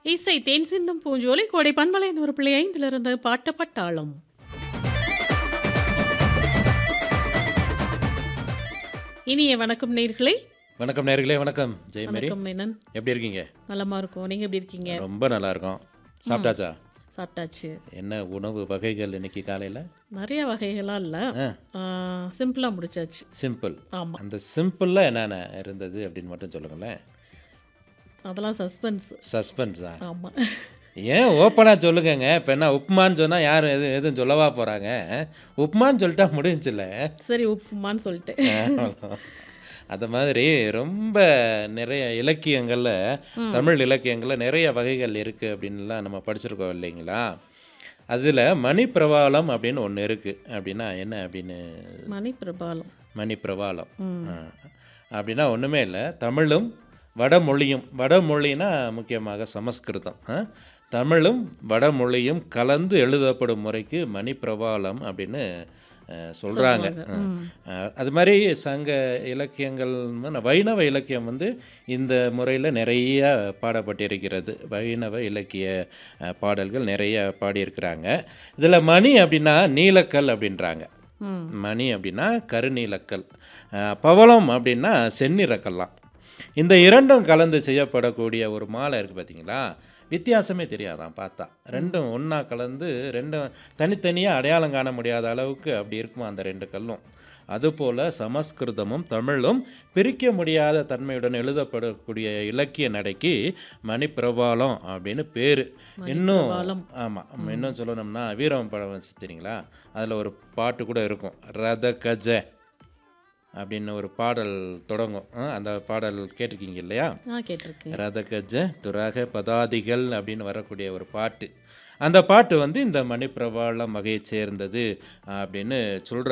இசை தேன் சிந்தும் பூஞ்சோலை கோடை பண்பலை நூறு பிள்ளை ஐந்திலிருந்து பாட்ட பட்டாளம் இனிய வணக்கம் நேர்களே வணக்கம் நேர்களே வணக்கம் ஜெயமேரி வணக்கம் மேனன் எப்படி இருக்கீங்க நலமா இருக்கும் நீங்க எப்படி இருக்கீங்க ரொம்ப நல்லா இருக்கோம் சாப்பிட்டாச்சா சாப்பிட்டாச்சு என்ன உணவு வகைகள் இன்னைக்கு காலையில் நிறைய வகைகளாக இல்லை சிம்பிளாக முடிச்சாச்சு சிம்பிள் ஆமா அந்த சிம்பிளில் என்னென்ன இருந்தது அப்படின்னு மட்டும் சொல்லுங்களேன் அதெல்லாம் சஸ்பென்ஸ் சஸ்பென்ஸா ஆமா ஏன் ஓப்பனாக சொல்லுங்கங்க இப்போ என்ன உப்புமான்னு சொன்னால் யாரும் எதுவும் எதுவும் சொல்லவா போகிறாங்க உப்புமான்னு சொல்லிட்டா முடிஞ்சுல சரி உப்புமான்னு சொல்லிட்டேன் அது மாதிரி ரொம்ப நிறைய இலக்கியங்களில் தமிழ் இலக்கியங்களில் நிறைய வகைகள் இருக்குது அப்படின்லாம் நம்ம படிச்சிருக்கோம் இல்லைங்களா அதில் மணி பிரவாளம் அப்படின்னு ஒன்று இருக்குது அப்படின்னா என்ன அப்படின்னு மணி பிரபாலம் மணி பிரவாளம் ஆ. அப்படின்னா ஒன்றுமே இல்லை தமிழும் வடமொழியும் வடமொழினா முக்கியமாக சமஸ்கிருதம் ஆ? தமிழும் வடமொழியும் கலந்து எழுதப்படும் முறைக்கு மணி பிரவாளம் அப்படின்னு சொல்கிறாங்க அது மாதிரி சங்க இலக்கியங்கள் வந்து வைணவ இலக்கியம் வந்து இந்த முறையில் நிறைய பாடப்பட்டிருக்கிறது வைணவ இலக்கிய அஹ், பாடல்கள் நிறைய பாடியிருக்கிறாங்க இதில் மணி அப்படின்னா நீலக்கல் அப்படின்றாங்க ம் மணி அப்படின்னா கருநீலக்கல் அஹ், பவளம் அப்படின்னா செந்நிறக்கல்லாம் இந்த இரண்டும் கலந்து செய்யப்படக்கூடிய ஒரு மாலை இருக்குது பார்த்தீங்களா வித்தியாசமே தெரியாதான் பார்த்தா ரெண்டும் ஒன்றா கலந்து ரெண்டும் தனித்தனியாக அடையாளம் காண முடியாத அளவுக்கு அப்படி இருக்குமா அந்த ரெண்டு கல்லும் அதுபோல் சமஸ்கிருதமும் தமிழும் பிரிக்க முடியாத தன்மையுடன் எழுதப்படக்கூடிய இலக்கிய நடைக்கு மணிப்பிரபாலம் அப்படின்னு பேர் இன்னும் பிரபாலம். ஆமாம் இன்னும் சொல்லணும்னா வீரம் படம் வச்சு தெரியுங்களா அதில் ஒரு பாட்டு கூட இருக்கும் ரத கஜ அப்படின்னு ஒரு பாடல் தொடங்கும் ஆ, அந்த பாடல் கேட்டிருக்கீங்க இல்லையா நான் கேட்டிருக்கேன் ரத கஜ துராக பதாதிகள் அப்படின்னு வரக்கூடிய ஒரு பாட்டு அந்த பாட்டு வந்து இந்த மணிப்பிரபாளம் வகையை சேர்ந்தது அப்படின்னு சொல்கிறாங்க